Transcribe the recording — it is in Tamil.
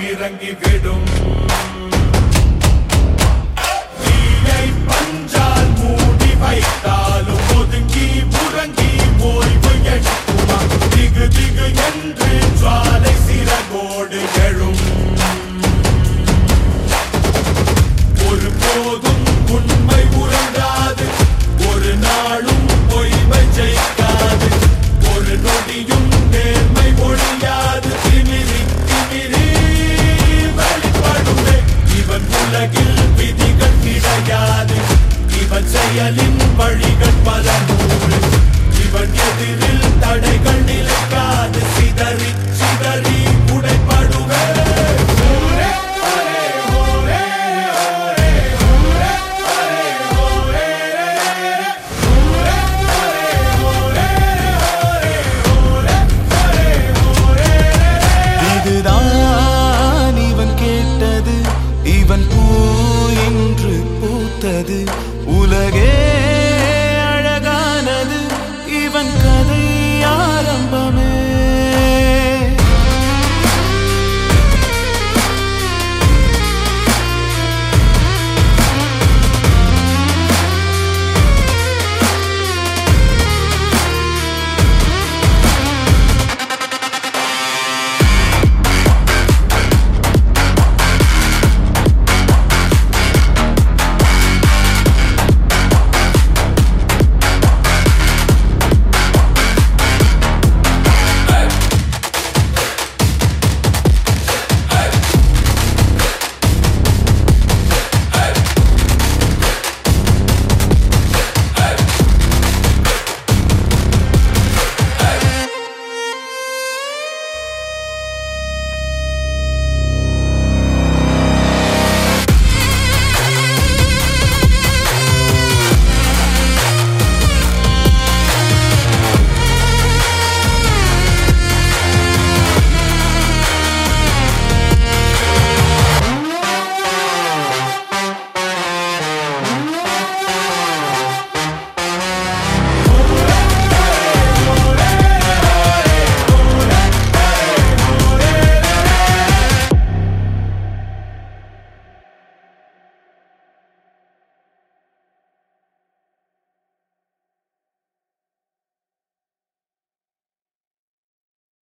இறங்கி விடும் தீயை பஞ்சால் மூடி வைத்தாலும் ஒதுங்கி முறங்கி ஓய்வு எடுக்குமா திகு திகு என்று ஜுவாலை சிறகோடு எழும் ஒரு போதும் உண்மை உறங்காது ஒரு நாளும் பொய்மை ஜெயிக்காது ஒரு நொடியும் நேர்மை ஒழியாது திமிரி திமிரி வெளிப்படுமே இவன் உலகில் விதிகள் கிடையாது இவன் செயலின் வழிகள் பல நூறு இவன் எதிரில் தடைகள் நிலைக்காது